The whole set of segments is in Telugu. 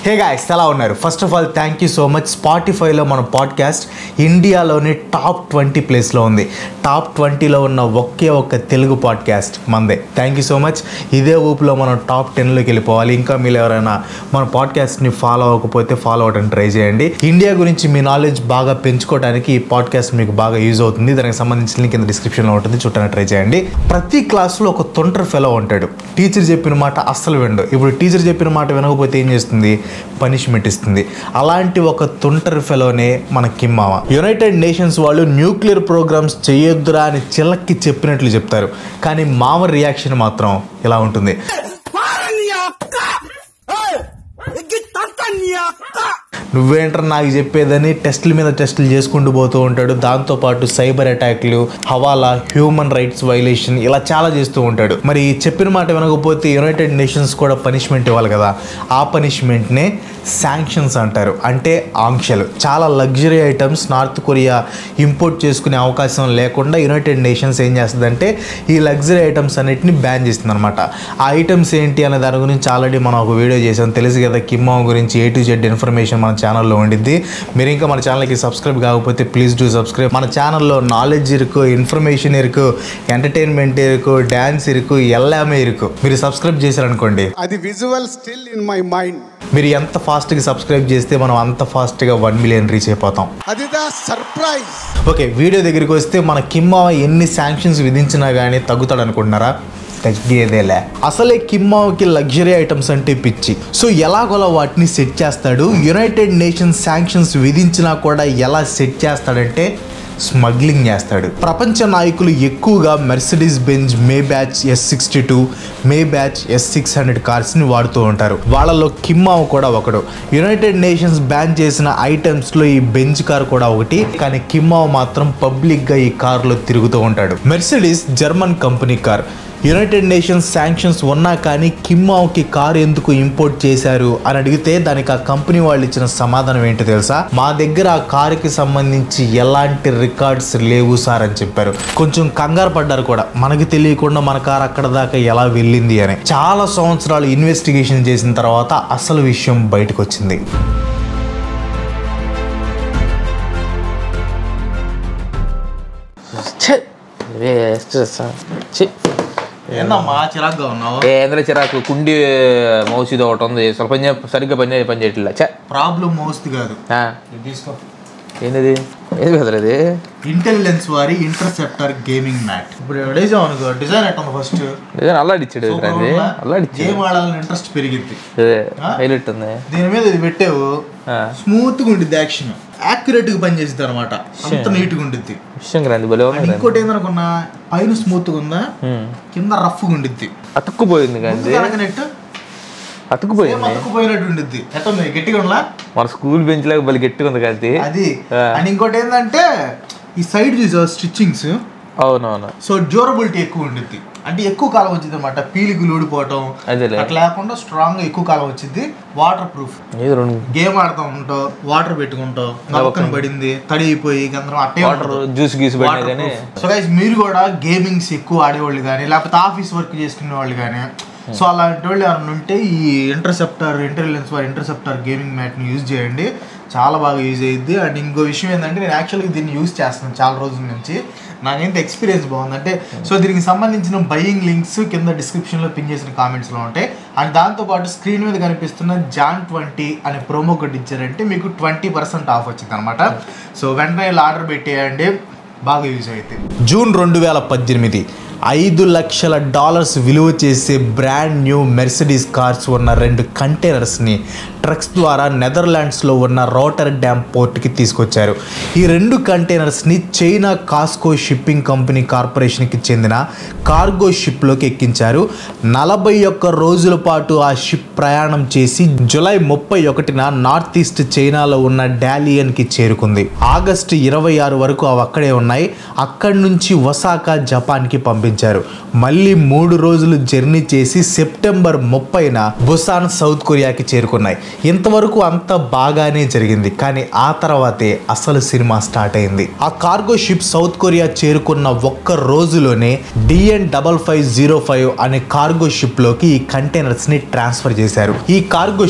హే గాయస్ ఎలా ఉన్నారు first of all thank you so much స్పాటిఫైలో మన పాడ్కాస్ట్ ఇండియాలోని టాప్ ట్వంటీ ప్లేస్లో ఉంది టాప్ ట్వంటీలో ఉన్న ఒకే ఒక్క తెలుగు పాడ్కాస్ట్ మందే థ్యాంక్ యూ సో మచ్ ఇదే ఊపులో మనం టాప్ టెన్లోకి వెళ్ళిపోవాలి ఇంకా మీరు ఎవరైనా మన పాడ్కాస్ట్ని ఫాలో అవ్వకపోతే ఫాలో అవ్వడానికి ట్రై చేయండి ఇండియా గురించి మీ నాలెడ్జ్ బాగా పెంచుకోవడానికి ఈ పాడ్కాస్ట్ మీకు బాగా యూజ్ అవుతుంది దానికి సంబంధించిన లింక్ కింద డిస్క్రిప్షన్లో ఉంటుంది చూడడానికి ట్రై చేయండి ప్రతి క్లాస్లో ఒక తొంటర్ ఫెలో ఉంటాడు టీచర్ చెప్పిన మాట అస్సలు విండు ఇప్పుడు టీచర్ చెప్పిన మాట వినకపోతే ఏం చేస్తుంది పనిష్మెంట్ ఇస్తుంది అలాంటి ఒక తుంటర్ ఫెలోనే మన కిమ్మావ యునైటెడ్ నేషన్స్ వాళ్ళు న్యూక్లియర్ ప్రోగ్రామ్స్ చేయొద్దురా అని చిలక్కి చెప్పినట్లు చెప్తారు కానీ మామ రియాక్షన్ మాత్రం ఇలా ఉంటుంది నువ్వేంటర్ నాకు చెప్పేదని టెస్టుల మీద టెస్టులు చేసుకుంటూ పోతూ ఉంటాడు దాంతోపాటు సైబర్ అటాక్లు హవాలా హ్యూమన్ రైట్స్ వైలేషన్ ఇలా చాలా చేస్తూ ఉంటాడు మరి చెప్పిన మాట వినకపోతే యునైటెడ్ నేషన్స్ కూడా పనిష్మెంట్ ఇవ్వాలి కదా ఆ పనిష్మెంట్నే శాంక్షన్స్ అంటారు అంటే ఆంక్షలు చాలా luxury items North Korea import చేసుకునే అవకాశం లేకుండా యునైటెడ్ నేషన్స్ ఏం చేస్తుందంటే ఈ లగ్జరీ ఐటమ్స్ అన్నిటిని బ్యాన్ చేస్తుంది అనమాట ఆ ఐటమ్స్ ఏంటి అనే దాని గురించి ఆల్రెడీ మనం ఒక వీడియో చేసాం తెలుసు కదా కిమ్మా గురించి ఏ టు జెడ్ ఇన్ఫర్మేషన్ మన ఛానల్లో ఉండిద్ది మీరు ఇంకా మన ఛానల్కి సబ్స్క్రైబ్ కాకపోతే ప్లీజ్ డూ సబ్స్క్రైబ్ మన ఛానల్లో నాలెడ్జ్ ఇరుకు ఇన్ఫర్మేషన్ ఇరుకు ఎంటర్టైన్మెంట్ ఇరుకు డ్యాన్స్ ఇరుకు ఎల్లామే ఇరుకు మీరు సబ్స్క్రైబ్ చేశారనుకోండి అది visual still in my mind మీరు ఎంత ఫాస్ట్గా సబ్స్క్రైబ్ చేస్తే మనం అంత ఫాస్ట్గా వన్ మిలియన్ రీచ్ అయిపోతాం అది ద సర్ప్రైజ్ ఓకే వీడియో దగ్గరికి వస్తే మన కిమ్మా ఎన్ని శాంక్షన్స్ విధించినా కానీ తగ్గుతాడు అనుకుంటున్నారా తగ్గేదేలే అసలే కిమ్మాకి లగ్జరీ ఐటమ్స్ అంటే పిచ్చి సో ఎలాగోలా వాటిని సెట్ చేస్తాడు యునైటెడ్ నేషన్స్ శాంక్షన్స్ విధించినా కూడా ఎలా సెట్ చేస్తాడంటే స్మగ్లింగ్ చేస్తాడు ప్రపంచ నాయకులు ఎక్కువగా Mercedes Benz Maybach S sixty two Maybach S six hundred కార్స్ని వాడుతూ ఉంటారు వాళ్ళలో కిమ్మావ్ కూడా ఒకడు యునైటెడ్ నేషన్స్ బ్యాన్ చేసిన ఐటమ్స్లో ఈ బెంజ్ కార్ కూడా ఒకటి కానీ కిమ్మావ్ మాత్రం పబ్లిక్గా ఈ కార్లో తిరుగుతూ ఉంటాడు Mercedes German company car United Nations sanctions ఉన్నా కానీ కిమ్మావ్కి కారు ఎందుకు ఇంపోర్ట్ చేశారు అని అడిగితే దానికి ఆ కంపెనీ వాళ్ళు ఇచ్చిన సమాధానం ఏంటో తెలుసా మా దగ్గర ఆ కారుకి సంబంధించి ఎలాంటి రికార్డ్స్ లేవు సార్ అని చెప్పారు కొంచెం కంగారు పడ్డారు కూడా మనకి తెలియకుండా మన కారు అక్కడ దాకా ఎలా వెళ్ళింది అని చాలా సంవత్సరాలు ఇన్వెస్టిగేషన్ చేసిన తర్వాత అసలు విషయం బయటకు వచ్చింది ఛే! Waste sir. ఛీ! ఏందమ్మా చిరాగ్గా ఉన్నావు ఏ ఎందులో చిరాకు కుండి మౌస్ ఇది ఒకటి ఉంది అసలు పని చే- సరిగ్గా పని చే- పని చేయట్లే చే ప్రాబ్లం మోస్ట్ కాదు ఆ, తీసుకో ఏంటిది ఏది కదరా ఇది ఇంటెలిజెన్స్ వారి ఇంటర్సెప్టర్ గేమింగ్ మ్యాట్ ఇప్పుడు వేసాం అనుకో డిజైన్ ఎట్టుంది ఫస్ట్ ఏదో అల్లాడిచ్చాడు ఇది అల్లాడిచ్చాడు గేమ్ ఆడాలని ఇంట్రెస్ట్ పెరిగింది అదే ఆ? హైలైట్ ఉంది దీని మీద ఇది పెట్టావు ఆ, స్మూత్ గా ఉండిద్ది యాక్షన్ యాక్యురేట్ గా పనిచేస్తుంది అనమాట అంత నీట్ గా ఉండిద్ది విషయం గ్రాంతి భలే ఉంది అండ్ ఇంకోటి ఏందనుకున్నా పైన స్మూత్ గా ఉందా ఉమ్. కింద రఫ్ గా ఉండిద్ది అతుక్కుపోయింది కానీ కనుకనెట్ అతుక్కుపోయింది అతుక్కుపోయినట్టు ఉండిద్ది ఎట్లా ఉంది గట్టిగా ఉండలా మన స్కూల్ బెంచ్ లాగా భలే గట్టిగా ఉంది కాంతి అది ఆ. అండ్ ఇంకోటి ఏంటంటే ఈ సైడ్ చూసా స్టిచ్చింగ్స్ అవునవును సో డ్యూరబిలిటీ ఎక్కువ ఉండిద్ది అంటే ఎక్కువ కాలం వచ్చింది అనమాట పీలిగులు ఊడిపోవటం అదేలే. అట్లా లేకుండా స్ట్రాంగ్ గా ఎక్కువ కాలం వచ్చింది వాటర్ ప్రూఫ్ ఏదో రెండు గేమ్ ఆడుతూ ఉంటావు వాటర్ పెట్టుకుంటావు నమ్మకం పడింది తడి అయిపోయి గందరం అట్టే వాటర్ జ్యూస్ గీస్ పడినా కానీ సో గైస్ మీరు కూడా గేమింగ్స్ ఎక్కువ ఆడేవాళ్ళు కానీ లేకపోతే ఆఫీస్ వర్క్ చేసుకునే వాళ్ళు కానీ సో అలాంటి వాళ్ళు ఎవరైనా ఉంటే ఈ ఇంటర్సెప్టర్ ఇంటెలిజెన్స్ వారి ఇంటర్సెప్టర్ గేమింగ్ మ్యాట్ని యూజ్ చేయండి చాలా బాగా యూజ్ అయ్యిద్ది అండ్ ఇంకో విషయం ఏంటంటే నేను యాక్చువల్గా దీన్ని యూజ్ చేస్తున్నాను చాలా రోజుల నుంచి నాకైతే ఎక్స్పీరియన్స్ బాగుంది అంటే సో దీనికి సంబంధించిన బయింగ్ లింక్స్ కింద డిస్క్రిప్షన్లో పిన్ చేసిన కామెంట్స్లో ఉంటాయి అండ్ దాంతోపాటు స్క్రీన్ మీద కనిపిస్తున్న జాన్ ట్వంటీ అనే ప్రోమో కోడ్ ఇచ్చారంటే మీకు ట్వంటీ పర్సెంట్ ఆఫ్ వచ్చింది అనమాట సో వెంటనే ఇలా ఆర్డర్ పెట్టేయండి బాగా యూజ్ అవుతుంది జూన్ రెండు వేల పద్దెనిమిది ఐదు లక్షల డాలర్స్ విలువ చేసే బ్రాండ్ న్యూ మెర్సిడీస్ కార్స్ ఉన్న రెండు కంటైనర్స్ని ట్రక్స్ ద్వారా నెదర్లాండ్స్లో ఉన్న రోటర్ డ్యామ్ పోర్ట్కి తీసుకొచ్చారు ఈ రెండు కంటైనర్స్ని చైనా కాస్కో షిప్పింగ్ కంపెనీ కార్పొరేషన్కి చెందిన కార్గో షిప్లోకి ఎక్కించారు నలభై ఒక్క రోజుల పాటు ఆ షిప్ ప్రయాణం చేసి జూలై ముప్పై ఒకటిన నార్త్ ఈస్ట్ చైనాలో ఉన్న డాలియన్కి చేరుకుంది ఆగస్టు ఇరవై ఆరు వరకు అవి అక్కడే ఉన్నాయి అక్కడి నుంచి ఒసాకా జపాన్కి పంపించారు మళ్ళీ మూడు రోజులు జర్నీ చేసి సెప్టెంబర్ ముప్పైన బుసాన్ సౌత్ కొరియాకి చేరుకున్నాయి ఇంతవరకు అంత బాగానే జరిగింది కానీ ఆ తర్వాతే అసలు సినిమా స్టార్ట్ అయింది ఆ కార్గో షిప్ సౌత్ కొరియా చేరుకున్న ఒక్క రోజులోనే DN double five zero five అనే కార్గో షిప్ లోకి ఈ కంటైనర్స్ ని ట్రాన్స్ఫర్ చేశారు ఈ కార్గో షిప్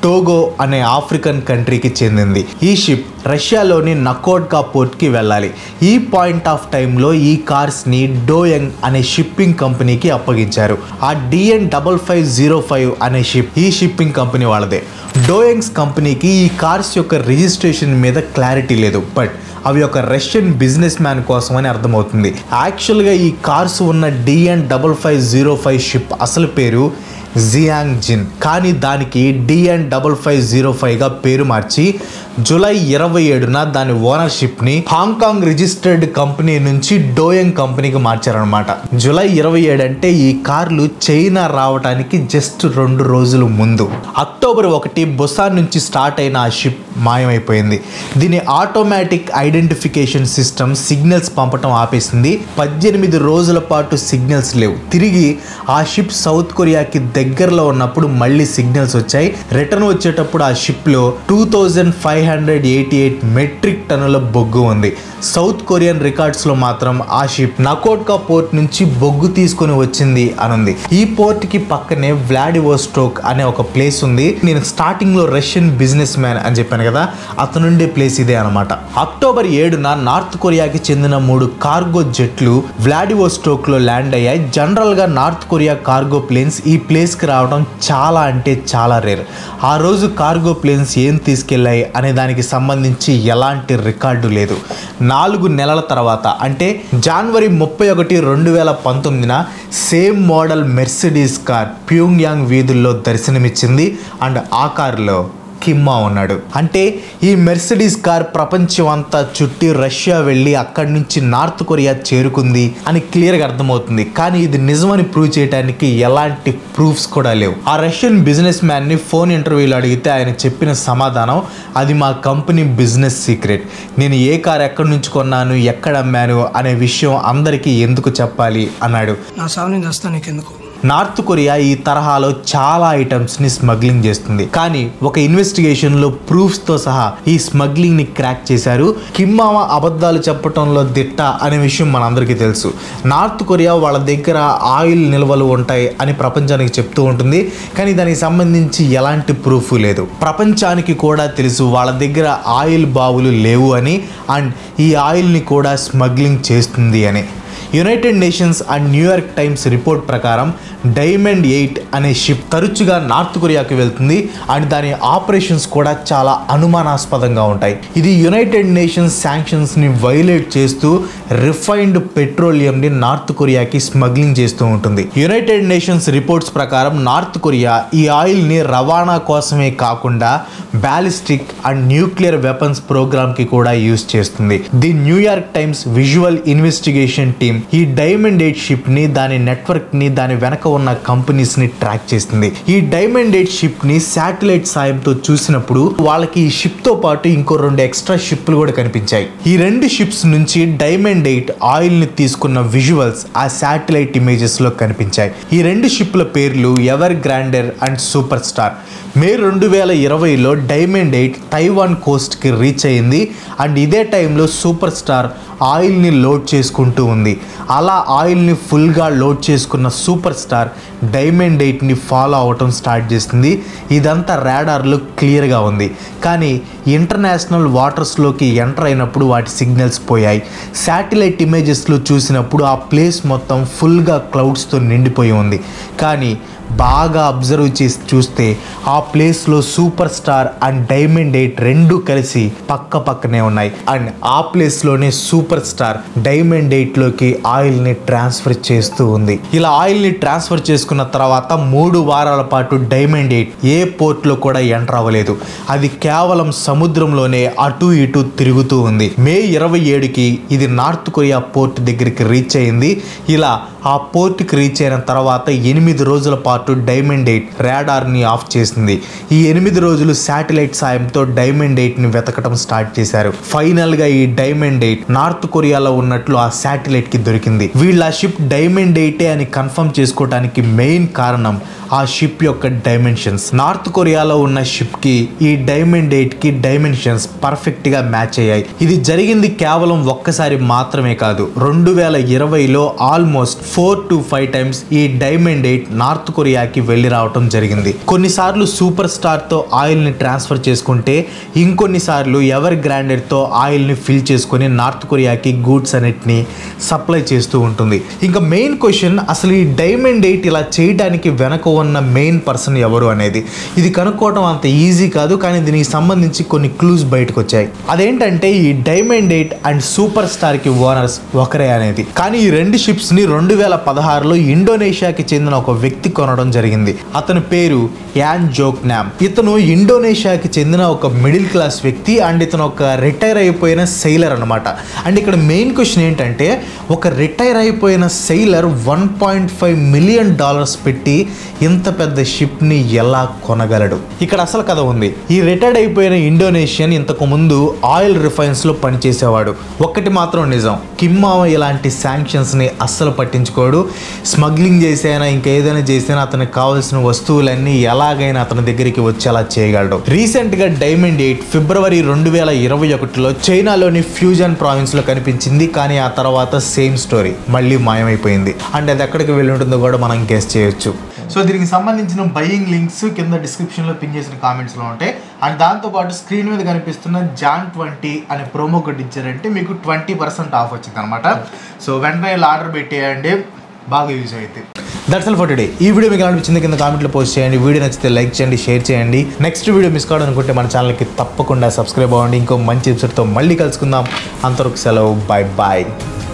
టోగో అనే ఆఫ్రికన్ కంట్రీకి చెందింది ఈ షిప్ రష్యాలోని నకోడ్కా పోర్ట్కి వెళ్ళాలి ఈ పాయింట్ ఆఫ్ టైంలో ఈ కార్స్ని డోయంగ్ అనే షిప్పింగ్ కంపెనీకి అప్పగించారు ఆ DN double five zero five అనే షిప్ ఈ షిప్పింగ్ కంపెనీ వాళ్ళదే డోయంగ్స్ కంపెనీకి ఈ కార్స్ యొక్క రిజిస్ట్రేషన్ మీద క్లారిటీ లేదు బట్ అవి ఒక రష్యన్ బిజినెస్ మ్యాన్ కోసం అని అర్థమవుతుంది యాక్చువల్గా ఈ కార్స్ ఉన్న DN double five zero five ship అసలు పేరు జియాంగ్ జిన్ కానీ దానికి డిఎన్ డబల్ ఫైవ్ జీరో ఫైవ్గా పేరు మార్చి జూలై ఇరవై ఏడున దాని ఓనర్షిప్ని హాంకాంగ్ రిజిస్టర్డ్ కంపెనీ నుంచి డోయంగ్ కంపెనీకి మార్చారనమాట జూలై ఇరవై ఏడు అంటే ఈ కార్లు చైనా రావడానికి జస్ట్ రెండు రోజుల ముందు అక్టోబర్ ఒకటి బొసాన్ నుంచి స్టార్ట్ అయిన ఆ షిప్ మాయమైపోయింది దీని ఆటోమేటిక్ ఐడెంటిఫికేషన్ సిస్టమ్ సిగ్నల్స్ పంపటం ఆపేసింది పద్దెనిమిది రోజుల పాటు సిగ్నల్స్ లేవు తిరిగి ఆ షిప్ సౌత్ కొరియాకి దగ్గరలో ఉన్నప్పుడు మళ్ళీ సిగ్నల్స్ వచ్చాయి రిటర్న్ వచ్చేటప్పుడు ఆ షిప్లో two thousand five hundred eighty eight metric టన్నుల బొగ్గు ఉంది సౌత్ కొరియన్ రికార్డ్స్లో మాత్రం ఆ షిప్ నకోట్కా పోర్ట్ నుంచి బొగ్గు తీసుకొని వచ్చింది అనుంది ఈ పోర్ట్కి పక్కనే వ్లాడివోస్టోక్ అనే ఒక ప్లేస్ ఉంది నేను స్టార్టింగ్లో రష్యన్ బిజినెస్ మ్యాన్ అని చెప్పాను కదా అతనుండే ప్లేస్ ఇదే అనమాట అక్టోబర్ ఏడున నార్త్ కొరియాకి చెందిన మూడు కార్గో జెట్లు వ్లాడివోస్టోక్లో ల్యాండ్ అయ్యాయి జనరల్గా నార్త్ కొరియా కార్గో ప్లేన్స్ ఈ ప్లేస్కి రావడం చాలా అంటే చాలా రేర్ ఆ రోజు కార్గో ప్లేన్స్ ఏం తీసుకెళ్ళాయి అనే దానికి సంబంధించి ఎలాంటి రికార్డు లేదు నాలుగు నెలల తర్వాత అంటే జనవరి ముప్పై ఒకటి రెండు వేల పంతొమ్మిదిన same model Mercedes car Pyongyang వీధుల్లో దర్శనమిచ్చింది అండ్ ఆ కారులో కిమ్మా ఉన్నాడు అంటే ఈ మెర్సిడీస్ కార్ ప్రపంచం అంతా చుట్టి రష్యా వెళ్ళి అక్కడి నుంచి నార్త్ కొరియా చేరుకుంది అని క్లియర్గా అర్థమవుతుంది కానీ ఇది నిజమని ప్రూవ్ చేయడానికి ఎలాంటి ప్రూఫ్స్ కూడా లేవు ఆ రష్యన్ బిజినెస్ మ్యాన్ని ఫోన్ ఇంటర్వ్యూలో అడిగితే ఆయన చెప్పిన సమాధానం అది మా కంపెనీ బిజినెస్ సీక్రెట్ నేను ఏ కార్ ఎక్కడి నుంచి కొన్నాను ఎక్కడ అమ్మాను అనే విషయం అందరికీ ఎందుకు చెప్పాలి అన్నాడు నా సావు నేను చేస్తాను నీకెందుకు నార్త్ కొరియా ఈ తరహాలో చాలా ఐటమ్స్ ని స్మగ్లింగ్ చేస్తుంది కానీ ఒక ఇన్వెస్టిగేషన్ లో ప్రూఫ్స్ తో సహా ఈ స్మగ్లింగ్ ని క్రాక్ చేశారు కిమ్మామ అబద్ధాలు చెప్పటంలో దిట్ట అనే విషయం మనందరికీ తెలుసు నార్త్ కొరియా వాళ్ళ దగ్గర ఆయిల్ నిల్వలు ఉంటాయి అని ప్రపంచానికి చెప్తూ ఉంటుంది కానీ దానికి సంబంధించి ఎలాంటి ప్రూఫ్ లేదు ప్రపంచానికి కూడా తెలుసు వాళ్ళ దగ్గర ఆయిల్ బావులు లేవు అని అండ్ ఈ ఆయిల్ని కూడా స్మగ్లింగ్ చేస్తుంది అని United nations and New York times report ప్రకారం డైమండ్ ఎయిట్ అనే షిప్ తరచుగా నార్త్ కొరియాకి వెళ్తుంది అండ్ దాని ఆపరేషన్స్ కూడా చాలా అనుమానాస్పదంగా ఉంటాయి ఇది యునైటెడ్ నేషన్స్ శాంక్షన్స్ని వైలేట్ చేస్తూ రిఫైన్డ్ పెట్రోలియంని నార్త్ కొరియాకి స్మగ్లింగ్ చేస్తూ ఉంటుంది యునైటెడ్ నేషన్స్ రిపోర్ట్స్ ప్రకారం నార్త్ కొరియా ఈ ఆయిల్ని రవాణా కోసమే కాకుండా బ్యాలిస్టిక్ అండ్ న్యూక్లియర్ వెపన్స్ ప్రోగ్రామ్కి కూడా యూజ్ చేస్తుంది the New York times visual investigation team ఈ డైమండ్ ఎయిట్ షిప్ ని దాని నెట్వర్క్ ని దాని వెనక ఉన్న కంపెనీస్ ని ట్రాక్ చేస్తుంది ఈ డైమండ్ ఎయిట్ షిప్ ని శాటిలైట్ సాయంతో చూసినప్పుడు వాళ్ళకి ఈ షిప్ తో పాటు ఇంకో రెండు ఎక్స్ట్రా షిప్లు కూడా కనిపించాయి ఈ రెండు షిప్స్ నుంచి డైమండ్ ఎయిట్ ఆయిల్ ని తీసుకున్న విజువల్స్ ఆ శాటిలైట్ ఇమేజెస్ లో కనిపించాయి ఈ రెండు షిప్ల పేర్లు Ever Grander and Super Star May రెండు వేల ఇరవైలో డైమండ్ ఎయిట్ తైవాన్ కోస్ట్కి రీచ్ అయింది అండ్ ఇదే టైంలో సూపర్ స్టార్ ఆయిల్ని లోడ్ చేసుకుంటూ ఉంది అలా ఆయిల్ని ఫుల్గా లోడ్ చేసుకున్న సూపర్ స్టార్ డైమండ్ ఎయిట్ని ఫాలో అవటం స్టార్ట్ చేస్తుంది ఇదంతా రాడార్లో క్లియర్గా ఉంది కానీ ఇంటర్నేషనల్ వాటర్స్లోకి ఎంటర్ అయినప్పుడు వాటి సిగ్నల్స్ పోయాయి శాటిలైట్ ఇమేజెస్లో చూసినప్పుడు ఆ ప్లేస్ మొత్తం ఫుల్గా క్లౌడ్స్తో నిండిపోయి ఉంది కానీ బాగా అబ్జర్వ్ చేసి చూస్తే ఆ ప్లేస్లో Super Star and Diamond Eight రెండు కలిసి పక్క పక్కనే ఉన్నాయి అండ్ ఆ ప్లేస్లోనే సూపర్ స్టార్ డైమండ్ ఎయిట్లోకి ఆయిల్ని ట్రాన్స్ఫర్ చేస్తూ ఉంది ఇలా ఆయిల్ని ట్రాన్స్ఫర్ చేసుకున్న తర్వాత మూడు వారాల పాటు డైమండ్ ఎయిట్ ఏ పోర్ట్లో కూడా ఎంటర్ అవ్వలేదు అది కేవలం సముద్రంలోనే అటు ఇటు తిరుగుతూ ఉంది మే ఇరవై ఏడుకి ఇది నార్త్ కొరియా పోర్ట్ దగ్గరికి రీచ్ అయింది ఇలా ఆ పోర్ట్కి రీచ్ అయిన తర్వాత ఎనిమిది రోజుల పాటు డైమండ్ ఎయిట్ రాడార్ని ఆఫ్ చేసింది ఈ ఎనిమిది రోజులు శాటిలైట్ సాయంతో డైమండ్ ఎయిట్ని వెతకడం స్టార్ట్ చేశారు ఫైనల్గా ఈ డైమండ్ ఎయిట్ నార్త్ కొరియాలో ఉన్నట్లు ఆ శాటిలైట్కి దొరికింది వీళ్ళ షిప్ డైమండ్ ఎయిటే అని కన్ఫర్మ్ చేసుకోవడానికి మెయిన్ కారణం ఆ షిప్ యొక్క డైమెన్షన్స్ నార్త్ కొరియాలో ఉన్న షిప్ కి ఈ డైమండ్ ఎయిట్ కి డైమెన్షన్స్ పర్ఫెక్ట్ గా మ్యాచ్ అయ్యాయి ఇది జరిగింది కేవలం ఒక్కసారి మాత్రమే కాదు రెండు వేల ఇరవైలో almost four to five times ఈ డైమండ్ ఎయిట్ నార్త్ కొరియాకి వెళ్ళి రావటం జరిగింది కొన్నిసార్లు సూపర్ స్టార్ తో ఆయిల్ ని ట్రాన్స్ఫర్ చేసుకుంటే ఇంకొన్నిసార్లు ఎవర్ గ్రాండెడ్ తో ఆయిల్ ని ఫిల్ చేసుకొని నార్త్ కొరియాకి గూడ్స్ అన్నిటిని సప్లై చేస్తూ ఉంటుంది ఇంకా మెయిన్ క్వశ్చన్ అసలు ఈ డైమండ్ ఎయిట్ ఇలా చేయడానికి వెనక ఉన్న మెయిన్ పర్సన్ ఎవరు అనేది ఇది కనుక్కోవడం అంత ఈజీ కాదు కానీ దీనికి సంబంధించి కొన్ని క్లూస్ బయటకు వచ్చాయి అదేంటంటే ఈ Diamond Eight and Super Star కి ఓనర్స్ ఒకరే అనేది కానీ ఈ రెండు షిప్స్ ని రెండు వేల పదహారులో ఇండోనేషియాకి చెందిన ఒక వ్యక్తి కొనడం జరిగింది అతని పేరు యాన్ జోక్ నామ్ ఇతను ఇండోనేషియాకి చెందిన ఒక మిడిల్ క్లాస్ వ్యక్తి అండ్ ఇతను ఒక రిటైర్ అయిపోయిన సెయిలర్ అనమాట అండ్ ఇక్కడ మెయిన్ క్వశ్చన్ ఏంటంటే ఒక రిటైర్ అయిపోయిన sailor one point five million dollars పెట్టి ఇంత పెద్ద షిప్ ని ఎలా కొనగలడు ఇక్కడ అసలు కథ ఉంది ఈ రిటైర్డ్ అయిపోయిన ఇండోనేషియన్ ఇంతకు ముందు ఆయిల్ రిఫైన్స్ లో పనిచేసేవాడు ఒక్కటి మాత్రం నిజం కిమ్మావ ఇలాంటి శాంక్షన్స్ ని అస్సలు పట్టించుకోడు స్మగ్లింగ్ చేసైనా ఇంకేదైనా చేసినా అతనికి కావాల్సిన వస్తువులన్నీ ఎలాగైనా అతని దగ్గరికి వచ్చేలా చేయగలడు రీసెంట్ గా డైమండ్ ఎయిట్ ఫిబ్రవరి రెండు వేల ఇరవై ఒకటిలో చైనాలోని ఫ్యూజన్ ప్రావిన్స్ లో కనిపించింది కానీ ఆ తర్వాత సేమ్ స్టోరీ మళ్ళీ మాయమైపోయింది అండ్ అది ఎక్కడికి వెళ్ళి ఉంటుందో కూడా మనం గెస్ చేయొచ్చు సో దీనికి సంబంధించిన బయింగ్ లింక్స్ కింద డిస్క్రిప్షన్లో పిన్ చేసిన కామెంట్స్లో ఉంటాయి అండ్ దాంతోపాటు స్క్రీన్ మీద కనిపిస్తున్న జాన్ ట్వంటీ అనే ప్రోమో కోడ్ ఇచ్చారంటే మీకు ట్వంటీ పర్సెంట్ ఆఫ్ వచ్చింది అనమాట సో వెంటనే ఇలా ఆర్డర్ పెట్టేయండి బాగా యూజ్ అవుతుంది దట్స్ ఆల్ ఫర్ టుడే ఈ వీడియో మీకు ఎలా అనిపించింది కింద కామెంట్లో పోస్ట్ చేయండి వీడియో నచ్చితే లైక్ చేయండి షేర్ చేయండి నెక్స్ట్ వీడియో మిస్ కావడం అనుకుంటే మన ఛానల్కి తప్పకుండా సబ్స్క్రైబ్ అవ్వండి ఇంకో మంచి ఎపిసోడ్తో మళ్ళీ కలుసుకుందాం అంతవరకు సెలవు బాయ్ బాయ్